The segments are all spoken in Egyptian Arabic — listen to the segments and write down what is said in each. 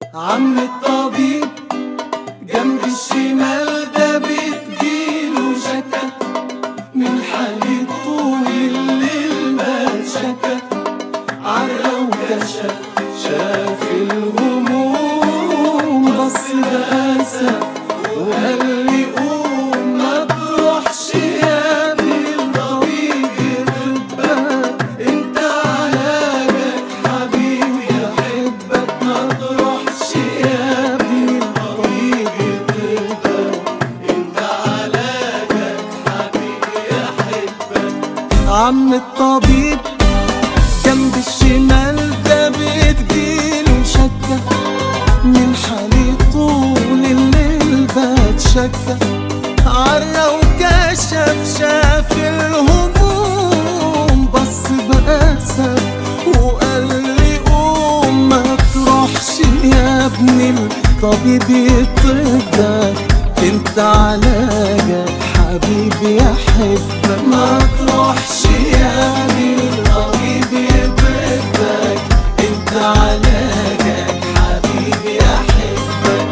عم الطبيب جنب الشمال ده بتجيله شكا من حالة طول الليل ما شكا عرى وكشف شاف الهموم بص بأسف وقال لي قوم ما تروحش يا ابني الطبيب يطبك انت علاجك حبيبي يحبك ما تروحش يا ابني الطبيب يطبك انت علاجك حبيبي يحبك عم الطبيب جنب الشمال ده بتجيله شكة من حالي طول الليل بتشكى عرى وكشف شاف الهموم بص بأسف وقال لي قوم ما تروحش يا ابني الطبيب يطبك انت علاجك حبيبي يحبك ما تروحش يا ابني الطبيب يطبك انت علاجك حبيبي يحبك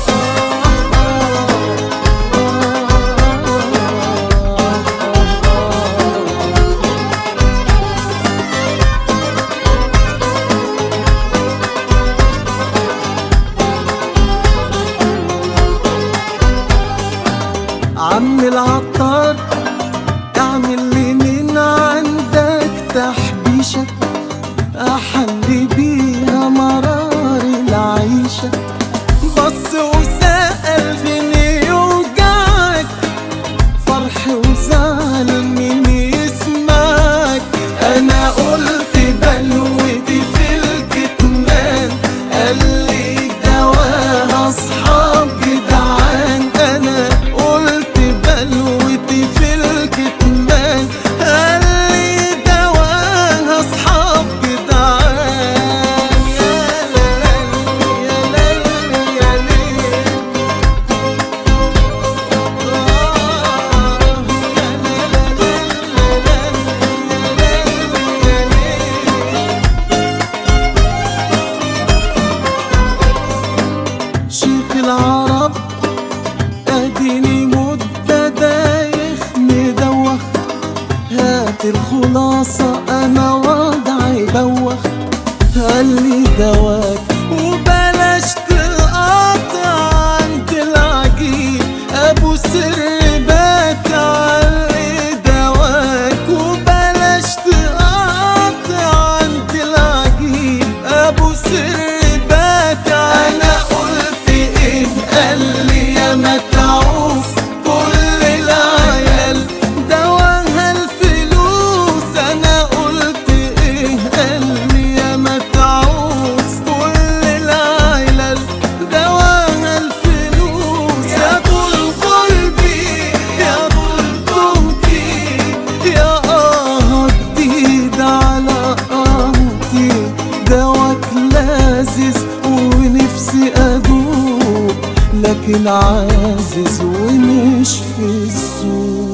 عم العطار اعمل لي من عندك تحبيشة احلي بيها مرار العيشة بص وسأل فين يوجعك فرح وزعل مين يسمعك انا قلت بلوتي في الكتمان قال لي دواها اصحاب جدعان انا قلت بلوتي في الكتمان قال لي دواها اصحاب جدعان يا ليل يا ليل يا ليل شيخ العرب اديني مدة دايخ مدوخ هات الخلاصة انا وضعي بوخ قال لي دواك وبلاش تقاطع عند العجيب ابو سر بات علي دواك وبلاش تقاطع عند العجيب ابو سر بات انا قلت ايه قال لي يا متعوف كل العيال دواها الفلوس انا قلت ايه قال لي يا متعوف كل العيال دواها الفلوس يا طول قلبي يا طول طمتي يا اه جديد على قهوتي دواك لازز ونفسي ادوق لكن عازز ومش في السوق